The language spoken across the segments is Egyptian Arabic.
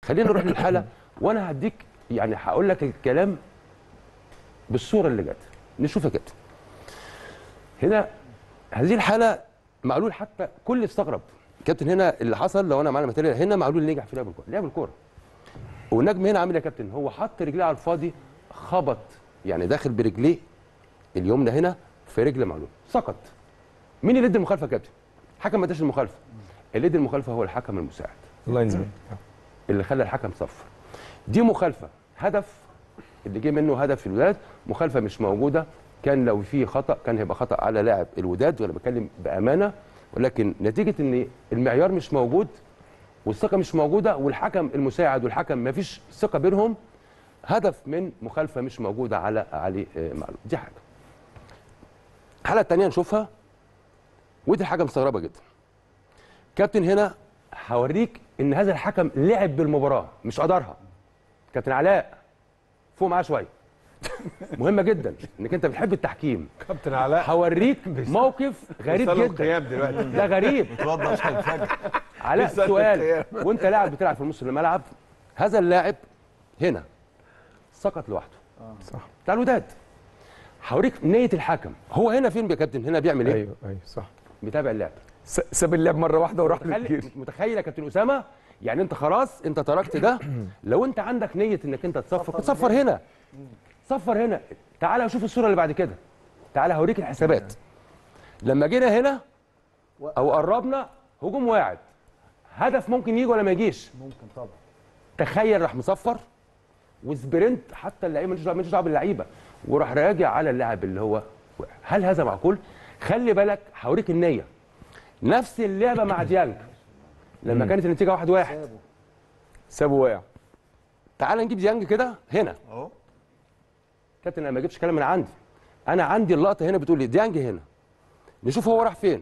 خلينا نروح للحاله وانا هديك يعني هقول لك الكلام بالصوره اللي جت نشوف يا كابتن هنا هذه الحاله معلول حتى كل استغرب كابتن هنا اللي حصل لو انا معانا ماتيريال هنا معلول نجح في لعب الكوره لعب الكوره والنجم هنا عامل ايه يا كابتن هو حط رجليه على الفاضي خبط يعني داخل برجليه اليمنى هنا في رجل معلول سقط مين اللي ادى المخالفه يا كابتن حكم ما اداش المخالفه اللي ادى المخالفه هو الحكم المساعد اللاينز مان اللي خلى الحكم صفر دي مخالفه هدف اللي جه منه هدف في الوداد مخالفه مش موجوده كان لو في خطا كان هيبقى خطا على لاعب الوداد وانا بتكلم بامانه ولكن نتيجه ان المعيار مش موجود والثقه مش موجوده والحكم المساعد والحكم ما فيش ثقه بينهم هدف من مخالفه مش موجوده على علي آه، معلول دي حاجه الحاله الثانيه نشوفها ودي حاجه مستغربه جدا كابتن هنا هوريك ان هذا الحكم لعب بالمباراه مش قدرها كابتن علاء فوق معاه شويه مهمه جدا انك انت بتحب التحكيم كابتن علاء هوريك موقف غريب بيصلوا جدا القيام دلوقتي ده غريب اتوضى عشان الفجر علاء بيصلي سؤال القيام. وانت لاعب بتلعب في نص الملعب هذا اللاعب هنا سقط لوحده صح بتاع الوداد هوريك نيه الحكم هو هنا فين يا كابتن هنا بيعمل ايه ايوه ايوه صح بيتابع اللعب س- ساب اللعب مره واحده وراح متخيل للجيم متخيل يا كابتن اسامه يعني انت خلاص انت تركت ده لو انت عندك نيه انك انت تصفر كنت صفر هنا صفر هنا تعالى شوف الصوره اللي بعد كده تعالى هوريك الحسابات لما جينا هنا او قربنا هجوم واعد هدف ممكن يجي ولا ما يجيش ممكن طبعا تخيل راح مصفر وسبرنت حتى اللعيبه ماليش دعوه ماليش دعوه باللعيبه وراح راجع على اللاعب اللي هو وقع. هل هذا معقول؟ خلي بالك هوريك النيه نفس اللعبه مع ديانج لما كانت النتيجه واحد واحد سابه سابه واقع تعال نجيب ديانج كده هنا اهو كابتن انا ما اجيبش كلام من عندي انا عندي اللقطه هنا بتقول لي ديانج هنا نشوف هو راح فين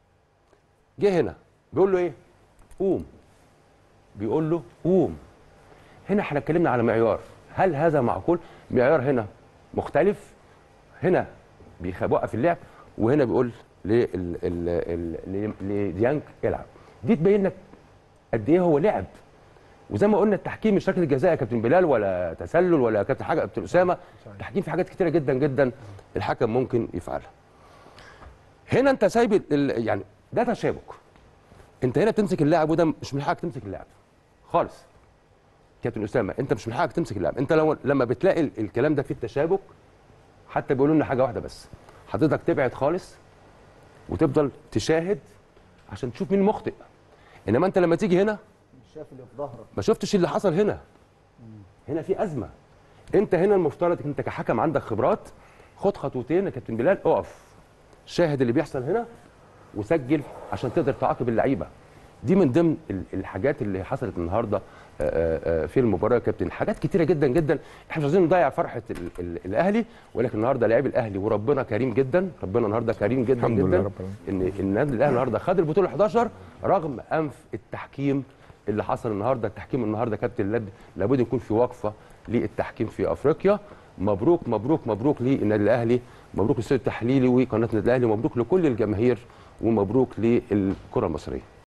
جه هنا بيقول له ايه قوم بيقول له قوم هنا احنا اتكلمنا على معيار هل هذا معقول معيار هنا مختلف هنا بيخ- بيوقف اللعب وهنا بيقول لل- ال- ال- ل- لديانج العب دي تبين لك قد ايه هو لعب وزي ما قلنا التحكيم مش ركله جزاء يا كابتن بلال ولا تسلل ولا كابتن حاجه كابتن اسامه التحكيم في حاجات كتيره جدا جدا الحكم ممكن يفعلها هنا انت سايب ال- يعني ده تشابك انت هنا بتمسك اللاعب وده مش من حقك تمسك اللاعب خالص كابتن اسامه انت مش من حقك تمسك اللاعب انت لو لما بتلاقي ال- الكلام ده فيه التشابك حتى بيقولوا لنا حاجه واحده بس حضرتك تبعد خالص وتفضل تشاهد عشان تشوف مين مخطئ انما انت لما تيجي هنا مش شايف اللي في ظهرك ما شفتش اللي حصل هنا هنا في ازمه انت هنا المفترض انت كحكم عندك خبرات خد خطوتين يا كابتن بلال اقف شاهد اللي بيحصل هنا وسجل عشان تقدر تعاقب اللعيبه دي من ضمن ال- الحاجات اللي حصلت النهارده آه، آه، آه، في المباراه يا كابتن حاجات كتيره جدا جدا احنا مش عايزين نضيع فرحه ال- ال- الاهلي ولكن النهارده لاعب الاهلي وربنا كريم جدا ربنا النهارده كريم جدا الحمد جدا لله رب العالمين. ان النادي الاهلي النهارده خد البطوله 11 رغم انف التحكيم اللي حصل النهارده التحكيم النهارده كابتن لاب- لابد يكون في وقفه للتحكيم في افريقيا مبروك مبروك مبروك للنادي الاهلي مبروك للاستوديو التحليلي وقناه النادي الاهلي ومبروك لكل الجماهير ومبروك للكره المصريه